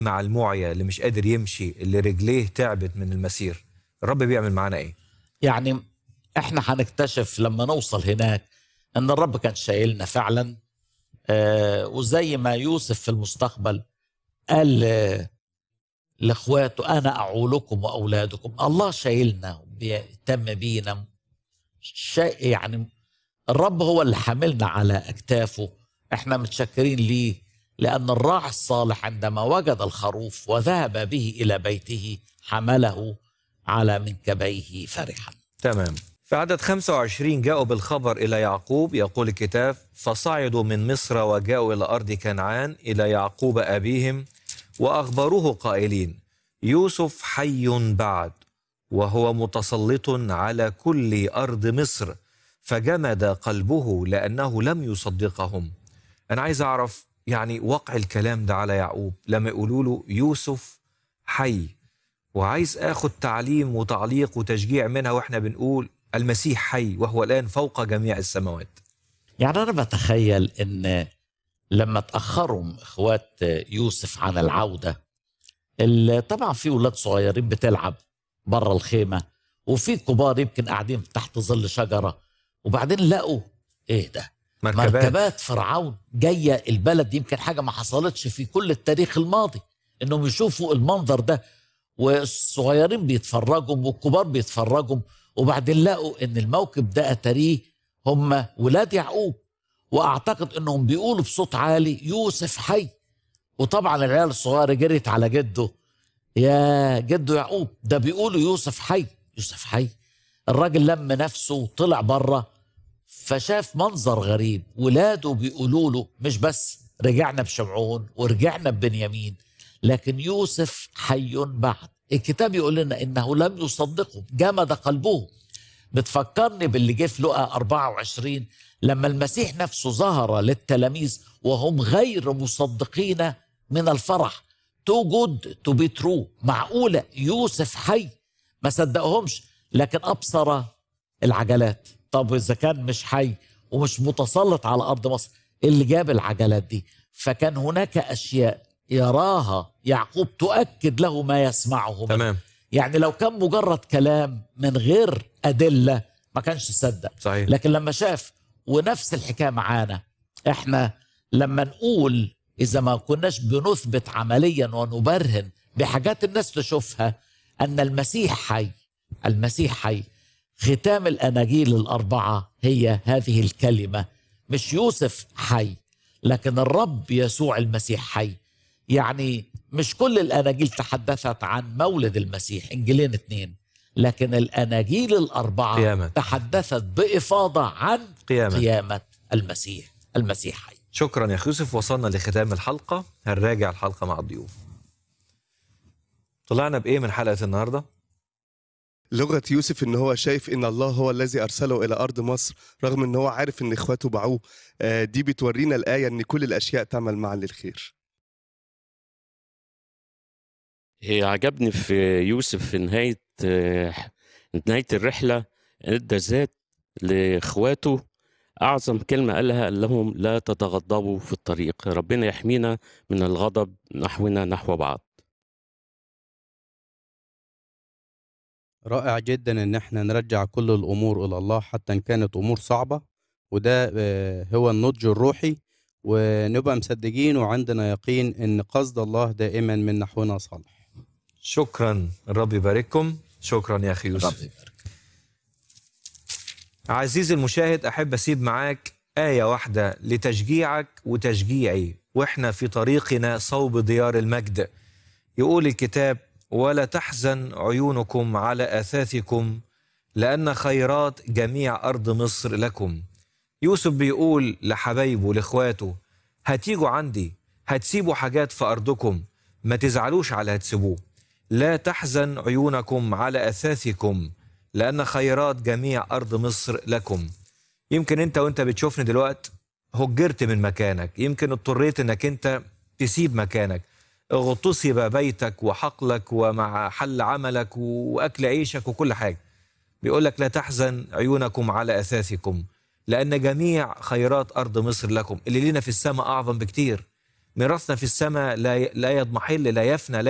مع المعيا اللي مش قادر يمشي اللي رجليه تعبت من المسير الرب بيعمل معانا ايه يعني احنا هنكتشف لما نوصل هناك ان الرب كان شايلنا فعلا آه وزي ما يوسف في المستقبل قال آه لاخواته انا اعولكم واولادكم الله شايلنا وبيهتم بينا شيء يعني الرب هو اللي حملنا على اكتافه احنا متشكرين ليه لان الراعي الصالح عندما وجد الخروف وذهب به الى بيته حمله على منكبيه فرحا تمام في عدد 25 جاءوا بالخبر إلى يعقوب يقول الكتاب فصعدوا من مصر وجاءوا إلى أرض كنعان إلى يعقوب أبيهم وأخبروه قائلين يوسف حي بعد وهو متسلط على كل أرض مصر فجمد قلبه لأنه لم يصدقهم أنا عايز أعرف يعني وقع الكلام ده على يعقوب لما يقولوا له يوسف حي وعايز اخد تعليم وتعليق وتشجيع منها واحنا بنقول المسيح حي وهو الان فوق جميع السماوات يعني انا بتخيل ان لما تاخروا اخوات يوسف عن العوده ال- طبعا في ولاد صغيرين بتلعب بره الخيمه وفي كبار يمكن قاعدين تحت ظل شجره وبعدين لقوا ايه ده مركبات مركبات فرعون جايه البلد يمكن حاجه ما حصلتش في كل التاريخ الماضي انهم يشوفوا المنظر ده والصغيرين بيتفرجوا والكبار بيتفرجوا وبعدين لقوا ان الموكب ده اتاريه هم ولاد يعقوب واعتقد انهم بيقولوا بصوت عالي يوسف حي وطبعا العيال الصغيره جريت على جده يا جده يعقوب ده بيقولوا يوسف حي يوسف حي الراجل لم نفسه وطلع بره فشاف منظر غريب ولاده بيقولوا له مش بس رجعنا بشمعون ورجعنا ببنيامين لكن يوسف حي بعد الكتاب يقول لنا انه لم يصدقه جمد قلبه بتفكرني باللي جه في لقا 24 لما المسيح نفسه ظهر للتلاميذ وهم غير مصدقين من الفرح تو جود تو بي ترو معقوله يوسف حي ما صدقهمش لكن ابصر العجلات طب اذا كان مش حي ومش متسلط على ارض مصر إيه اللي جاب العجلات دي فكان هناك اشياء يراها يعقوب تؤكد له ما يسمعه منه. تمام يعني لو كان مجرد كلام من غير ادله ما كانش صدق صحيح لكن لما شاف ونفس الحكايه معانا احنا لما نقول اذا ما كناش بنثبت عمليا ونبرهن بحاجات الناس تشوفها ان المسيح حي المسيح حي ختام الاناجيل الاربعه هي هذه الكلمه مش يوسف حي لكن الرب يسوع المسيح حي يعني مش كل الاناجيل تحدثت عن مولد المسيح انجيلين اتنين لكن الاناجيل الاربعه قيامة. تحدثت بافاضه عن قيامة قيامه المسيح المسيح حي شكرا يا أخي يوسف وصلنا لختام الحلقة هنراجع الحلقة مع الضيوف طلعنا بإيه من حلقة النهاردة؟ لغة يوسف ان هو شايف ان الله هو الذي ارسله الى ارض مصر رغم ان هو عارف ان اخواته باعوه آه، دي بتورينا الايه ان كل الاشياء تعمل معا للخير هي عجبني في يوسف في نهاية آه، نهاية الرحلة ادى ذات لاخواته اعظم كلمة قالها قال لهم لا تتغضبوا في الطريق ربنا يحمينا من الغضب نحونا نحو بعض رائع جدا ان احنا نرجع كل الامور الى الله حتى ان كانت امور صعبه وده آه، هو النضج الروحي ونبقى مصدقين وعندنا يقين ان قصد الله دائما من نحونا صالح شكرا الرب يبارككم شكرا يا أخي رب يوسف يبارك عزيزي المشاهد أحب أسيب معاك آية واحدة لتشجيعك وتشجيعي وإحنا في طريقنا صوب ديار المجد يقول الكتاب ولا تحزن عيونكم على آثاثكم لأن خيرات جميع أرض مصر لكم يوسف بيقول لحبايبه لإخواته هتيجوا عندي هتسيبوا حاجات في أرضكم ما تزعلوش على هتسيبوه لا تحزن عيونكم على أثاثكم لأن خيرات جميع أرض مصر لكم يمكن أنت وأنت بتشوفني دلوقت هجرت من مكانك يمكن اضطريت أنك أنت تسيب مكانك اغتصب بيتك وحقلك ومع حل عملك وأكل عيشك وكل حاجة بيقول لك لا تحزن عيونكم على أثاثكم لأن جميع خيرات أرض مصر لكم اللي لنا في السماء أعظم بكتير ميراثنا في السماء لا لا يضمحل لا يفنى لا